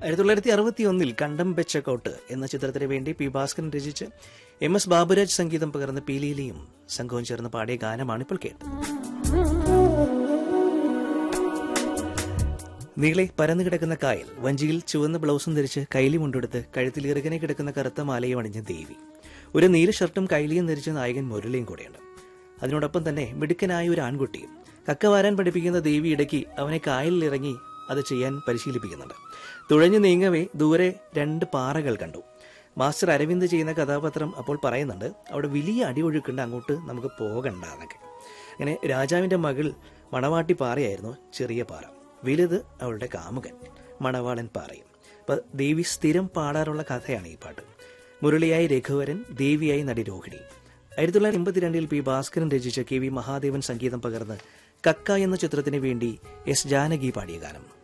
ആയിരത്തി തൊള്ളായിരത്തി അറുപത്തി ഒന്നിൽ കണ്ടം ബെച്ചക്കോട്ട് എന്ന ചിത്രത്തിന് വേണ്ടി പി ഭാസ്കരൻ രചിച്ച് എം എസ് ബാബുരാജ് സംഗീതം പകർന്ന പീലിയിലെയും സംഘവും ചേർന്ന് പാടിയ ഗാനമാണ് ഇപ്പോൾ കേട്ടത് നീളെ പരന്നു കിടക്കുന്ന കായൽ വഞ്ചിയിൽ ചുവന്ന ബ്ലൗസും ധരിച്ച് കൈലി മുണ്ടെടുത്ത് കഴുത്തിൽ ഇറുകനെ കിടക്കുന്ന കറുത്ത മാലയും അണിഞ്ഞ ദേവി ഒരു നീല ഷർട്ടും കൈലിയും ധരിച്ച നായകൻ മുരളിയും കൂടെയുണ്ട് അതിനോടൊപ്പം തന്നെ മിടുക്കനായ ഒരു ആൺകുട്ടിയും കക്ക വാരാൻ പഠിപ്പിക്കുന്ന ദേവി ഇടയ്ക്ക് അവനെ കായലിൽ ഇറങ്ങി അത് ചെയ്യാൻ പരിശീലിപ്പിക്കുന്നുണ്ട് തുഴഞ്ഞു നീങ്ങവേ ദൂരെ രണ്ട് പാറകൾ കണ്ടു മാസ്റ്റർ അരവിന്ദ് ചെയ്യുന്ന കഥാപാത്രം അപ്പോൾ പറയുന്നുണ്ട് അവിടെ വലിയ അടിയൊഴുക്കുണ്ട് അങ്ങോട്ട് നമുക്ക് പോകണ്ട എന്നൊക്കെ അങ്ങനെ രാജാവിന്റെ മകൾ മണവാട്ടി പാറയായിരുന്നു ചെറിയ പാറ വലുത് അവളുടെ കാമുകൻ മണവാളൻ പാറയും അപ്പൊ ദേവി സ്ഥിരം പാടാറുള്ള കഥയാണ് ഈ പാട്ട് മുരളിയായി രഘുവരൻ ദേവിയായി നടി രോഹിണി ആയിരത്തി തൊള്ളായിരത്തി എൺപത്തിരണ്ടിൽ പി ഭാസ്കരൻ രചിച്ച കെ വി മഹാദേവൻ സംഗീതം പകർന്ന് കക്ക എന്ന ചിത്രത്തിന് വേണ്ടി എസ് ജാനകി പാടിയ ഗാനം